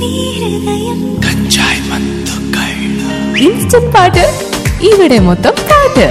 കഞ്ചായ് മത്തുകൾ instant പാട്ട് ഇവിടെ മൊത്തം പാട്ട്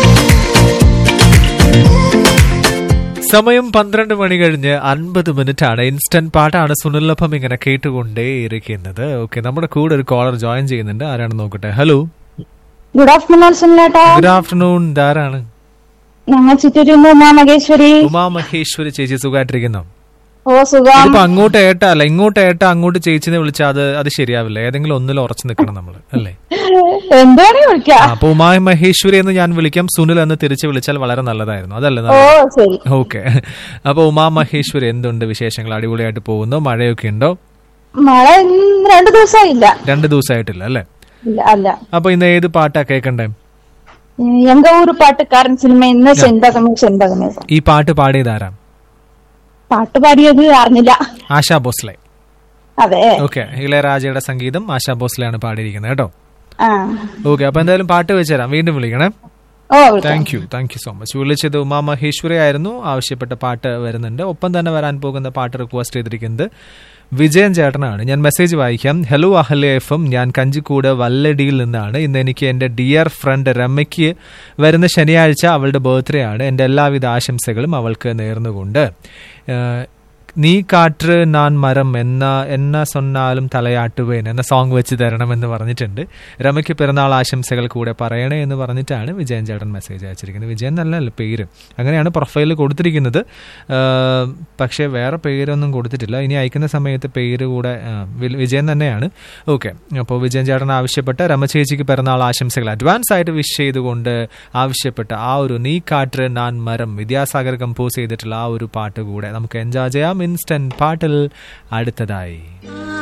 സമയം പന്ത്രണ്ട് മണി കഴിഞ്ഞ് അൻപത് മിനിറ്റ് ആണ് ഇൻസ്റ്റന്റ് പാട്ടാണ് സുനിലഭം ഇങ്ങനെ കേട്ടുകൊണ്ടേ ഇരിക്കുന്നത് ഓക്കെ നമ്മുടെ കൂടെ ഒരു കോളർ ജോയിൻ ചെയ്യുന്നുണ്ട് ആരാണ് നോക്കട്ടെ ഹലോ ഗുഡ് ആഫ്റ്റർനൂൺ സുനിലേട്ടാ ഗുഡ് ആഫ്റ്റർനൂൺ ഇതാരാണ് ഞങ്ങൾ ചിറ്റൂരിന്ന് ഉമാ മഹേശ്വരി ഉമാ മഹേശ്വരി ചേച്ചി സുഖമായിട്ടിരിക്കുന്നു ഓ സുഖം ഇതിപ്പോ അങ്ങോട്ട് ഏട്ട അല്ല ഇങ്ങോട്ട് ഏട്ട അങ്ങോട്ട് ചേച്ചിനെ വിളിച്ചാൽ അത് അത് ശരിയാവില്ല ഏതെങ്കിലും ഒന്നിൽ ഉറച്ചു നിൽക്കണം നമ്മൾ അല്ലേ എന്താണ് ആ, വിളിക്കാം അപ്പൊ ഉമാ മഹേശ്വരി എന്ന് ഞാൻ വിളിക്കാം സുനിൽ എന്ന് തിരിച്ച് വിളിച്ചാൽ വളരെ നല്ലതായിരുന്നു അതല്ലേ ഓ നല്ലത്? ശരി ഓക്കെ അപ്പൊ ഉമാ മഹേശ്വരി എന്തുണ്ട് വിശേഷങ്ങൾ അടിപൊളിയായിട്ട് പോകുന്നു മഴയൊക്കെ ഉണ്ടോ മഴ ഇന്ന് രണ്ടു ദിവസമായില്ല രണ്ട് ദിവസമായിട്ടില്ല അല്ലേ ഇല്ല അല്ല അപ്പൊ ഇന്ന് ഏത് പാട്ടാ കേൾക്കണ്ടേ എങ്ക ഊര് പാട്ടുകാരൻ സിനിമ ഇന്ന് ചെന്തകമേ ചെന്തകമേ ഈ പാട്ട് പാടിയതാരാ പാട്ട് പാടിയത് അറിഞ്ഞില്ല ആശാ ഭോസ്ലെ അതെ ഓക്കെ ഇളയരാജയുടെ സംഗീതം ആശാ ഭോസ്ലെയാണ് പാടിയിരിക്കുന്നത് കേട്ടോ ആ ഓക്കെ അപ്പൊ എന്തായാലും പാട്ട് വെച്ചുതരാം വീണ്ടും വിളിക്കണേ ഓ വിളിക്കാം. Thank you thank you so much വിളിച്ചത് ഉമാ മഹേശ്വരി ആയിരുന്നു ആവശ്യപ്പെട്ട പാട്ട് വരുന്നുണ്ട് ഒപ്പം തന്നെ വരാൻ പോകുന്ന പാട്ട് റിക്വസ്റ്റ് ചെയ്തിരിക്കുന്നത് വിജയൻ ചേട്ടനാണ് ഞാൻ മെസ്സേജ് വായിക്കാം ഹലോ അഹല്യ എഫ് എം ഞാൻ കഞ്ചിക്കൂട് വല്ലടിയിൽ നിന്നാണ് ഇന്ന് എനിക്ക് എൻ്റെ ഡിയർ ഫ്രണ്ട് രമയ്ക്ക് വരുന്ന ശനിയാഴ്ച അവളുടെ ബർത്ത്ഡേ ആണ് എൻ്റെ എല്ലാവിധ ആശംസകളും അവൾക്ക് നേർന്നുകൊണ്ട് ഏഹ്, നീ കാറ്റ് നാൻ മരം എന്ന എന്ന സൊന്നാലും തലയാട്ടുവേൻ എന്ന സോങ് വെച്ച് തരണമെന്ന് പറഞ്ഞിട്ടുണ്ട് രമയ്ക്ക് പിറന്നാൾ ആശംസകൾ കൂടെ പറയണേ എന്ന് പറഞ്ഞിട്ടാണ് വിജയൻ ചേട്ടൻ മെസ്സേജ് അയച്ചിരിക്കുന്നത് വിജയൻ നല്ലല്ല പേര് അങ്ങനെയാണ് പ്രൊഫൈലിൽ കൊടുത്തിരിക്കുന്നത് ആ, പക്ഷേ വേറെ പേരൊന്നും കൊടുത്തിട്ടില്ല ഇനി അയക്കുന്ന സമയത്ത് പേര് കൂടെ ആ, വി- വിജയൻ തന്നെയാണ് ഓക്കെ അപ്പോൾ വിജയൻ ചേട്ടൻ ആവശ്യപ്പെട്ട രമചേച്ചിക്ക് പിറന്നാൾ ആശംസകൾ അഡ്വാൻസ് ആയിട്ട് വിഷ് ചെയ്തുകൊണ്ട് ആവശ്യപ്പെട്ട ആ ഒരു നീ കാറ്റ് നാൻ മരം വിദ്യാസാഗർ കമ്പോസ് ചെയ്തിട്ടുള്ള ആ ഒരു പാട്ട് കൂടെ നമുക്ക് എൻജോയ് ചെയ്യാം ഇൻസ്റ്റന്റ് പാട്ടിൽ അടുത്തതായി